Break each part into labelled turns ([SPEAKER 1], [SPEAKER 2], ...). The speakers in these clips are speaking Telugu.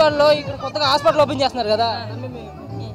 [SPEAKER 1] గుడివాడలో ఇక్కడ కొత్తగా హాస్పిటల్ ఓపెన్ చేస్తున్నారు కదా దాని మీద మీ-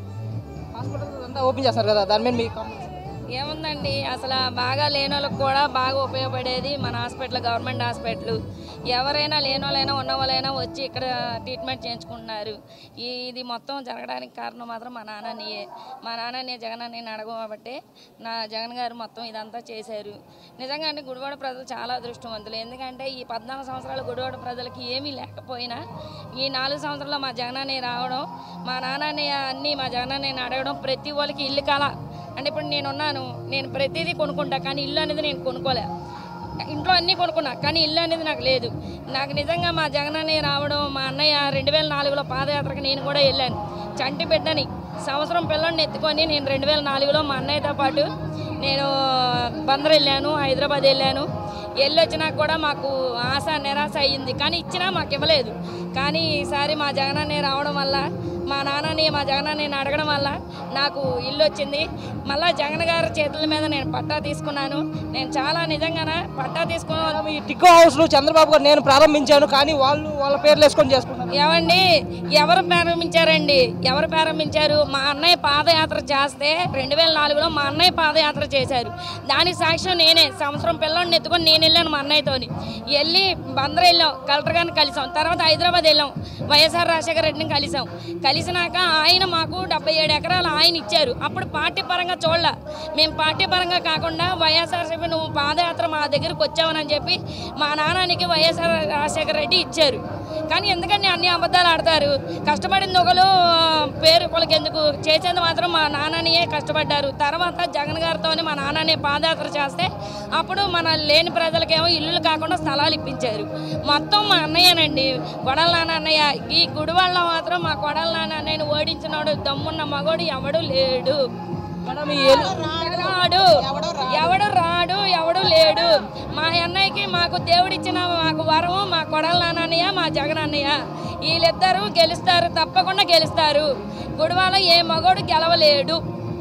[SPEAKER 1] హాస్పిటల్ అంతా ఓపెన్ చేస్తున్నారు కదా దాని మీద మీ కామెంట్స్
[SPEAKER 2] ఏముందండి అసలు బాగా లేని వాళ్ళకి కూడా బాగా ఉపయోగపడేది మన హాస్పిటల్ గవర్నమెంట్ హాస్పిటల్ ఎవరైనా లేని వాళ్ళైనా ఉన్న వాళ్ళైనా వచ్చి ఇక్కడ ట్రీట్మెంట్ చేయించుకుంటున్నారు ఈ ఇది మొత్తం జరగడానికి కారణం మాత్రం మా నాన్ననియే మా నాన్నని జగన్ అని అడగబట్టే నా జగన్ గారు మొత్తం ఇదంతా చేశారు నిజంగా అంటే గుడివాడ ప్రజలు చాలా అదృష్టవంతులు ఎందుకంటే ఈ పద్నాలుగు సంవత్సరాలు గుడివాడ ప్రజలకి ఏమీ లేకపోయినా ఈ నాలుగు సంవత్సరాలు మా జగనని రావడం మా నాన్నని అన్నీ మా జగనని అడగడం ప్రతి వాళ్ళకి ఇల్లు కల అంటే ఇప్పుడు నేను ఉన్నాను నేను ప్రతిదీ కొనుక్కుంటా కానీ ఇల్లు అనేది నేను కొనుక్కోలే ఇంట్లో అన్నీ కొనుక్కున్నా కానీ ఇల్లు అనేది నాకు లేదు నాకు నిజంగా మా జగనన్నయ్య రావడం మా అన్నయ్య రెండు వేల నాలుగులో పాదయాత్రకు నేను కూడా వెళ్ళాను చంటి బిడ్డని సంవత్సరం పిల్లల్ని ఎత్తుకొని నేను రెండు వేల నాలుగులో మా అన్నయ్యతో పాటు నేను బందర్ వెళ్ళాను హైదరాబాద్ వెళ్ళాను వెళ్ళొచ్చినా కూడా మాకు ఆశ నిరాశ అయ్యింది కానీ ఇచ్చినా మాకు ఇవ్వలేదు కానీ ఈసారి మా జగనన్నయ్య రావడం వల్ల మా నాన్నని మా జగనన్నని అడగడం వల్ల నాకు ఇల్లు వచ్చింది మళ్ళా జగన్ గారి చేతుల మీద నేను పట్టా తీసుకున్నాను నేను చాలా నిజంగానే పట్టా తీసుకున్నాను
[SPEAKER 1] ఈ టిక్కో హౌస్లు చంద్రబాబు గారు నేను ప్రారంభించాను కానీ వాళ్ళు వాళ్ళ పేర్లు వేసుకొని చేసుకుంటారు
[SPEAKER 2] ఏమండి ఎవరు ప్రారంభించారండి ఎవరు ప్రారంభించారు మా అన్నయ్య పాదయాత్ర చేస్తే రెండు వేల నాలుగులో మా అన్నయ్య పాదయాత్ర చేశారు దానికి సాక్ష్యం నేనే సంవత్సరం పిల్లల్ని ఎత్తుకొని నేను వెళ్ళాను మా అన్నయ్యతోని వెళ్ళి బందర్ వెళ్ళాం కలెక్టర్ గారిని కలిసాం తర్వాత హైదరాబాద్ వెళ్ళాం వైఎస్ఆర్ రాజశేఖర రెడ్డిని కలిసాం కలిసినాక ఆయన మాకు డెబ్బై ఏడు ఎకరాలు ఆయన ఇచ్చారు అప్పుడు పార్టీ పరంగా చూడలే మేము పార్టీ పరంగా కాకుండా వైఎస్ఆర్సీపీ నువ్వు పాదయాత్ర మా దగ్గరికి వచ్చావని చెప్పి మా నాన్ననికి వైఎస్ఆర్ రాజశేఖర రెడ్డి ఇచ్చారు కానీ ఎందుకంటే అన్ని అబద్ధాలు ఆడతారు కష్టపడింది ఒకరు పేరు ఒకరికి ఎందుకు చేసేది మాత్రం మా నాన్ననియే కష్టపడ్డారు తర్వాత జగన్ గారితోనే మా నాన్నని పాదయాత్ర చేస్తే అప్పుడు మన లేని ప్రజలకేమో ఇల్లులు కాకుండా స్థలాలు ఇప్పించారు మొత్తం మా అన్నయ్యనండి కొడల నాన్న అన్నయ్య ఈ గుడివాళ్ళ మాత్రం మా కొడల నాన్న అన్నయ్యని ఓడించినాడు దమ్మున్న మగోడు ఎవడు లేడు
[SPEAKER 1] మేడం ఈ ఎలు-
[SPEAKER 2] రాడు ఎవడు రాడు ఎవడు లేడు మా అన్నయ్యకి మాకు దేవుడిచ్చిన మాకు వరం మా కొడల నాన్నయ్య మా జగన్ అన్నయ్య వీళ్ళిద్దరూ గెలుస్తారు తప్పకుండా గెలుస్తారు గుడివాళ్ళ ఏ మగోడు గెలవలేడు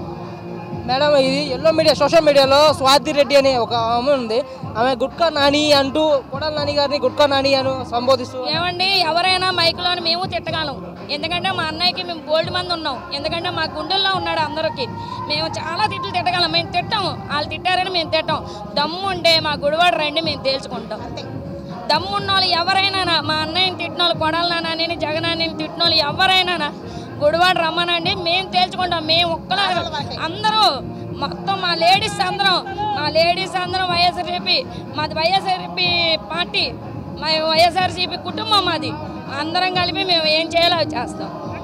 [SPEAKER 1] మేడం ఇది ఎల్లో మీడియా సోషల్ మీడియాలో స్వాతి రెడ్డి అనే ఒక ఆమె ఉంది ఆమె గుట్కా నాని అంటూ కొడాల నాని గారిని గుట్కా నాని అని సంబోధిస్తూ
[SPEAKER 2] ఏమండి ఎవరైనా మైకులోని మేము తిట్టగలం ఎందుకంటే మా అన్నయ్యకి మేము బోల్డ్ మంది ఉన్నాం ఎందుకంటే మా గుండెల్లో ఉన్నాడు అందరికి మేము చాలా తిట్లు తిట్టగలం మేము తిట్టాము వాళ్ళు తిట్టారని మేము తిట్టాం దమ్ము ఉంటే మా గుడివాడు రండి మేము తేల్చుకుంటాం దమ్ము ఉన్న వాళ్ళు ఎవరైనా మా అన్నయ్యని తిట్టిన వాళ్ళు కొడాలి నాన్నని జగనాన్ని తిట్టిన వాళ్ళు ఎవరైనా గుడివాడు రమ్మనండి మేము తేల్చుకుంటాం మేము ఒక్కలా అందరూ మొత్తం మా లేడీస్ అందరం మా లేడీస్ అందరం వైఎస్ఆర్సీపీ మాది వైఎస్ఆర్సీపీ పార్టీ మా వైఎస్ఆర్సీపీ కుటుంబం మాది అందరం కలిపి మేము ఏం చేయాలో అది చేస్తాం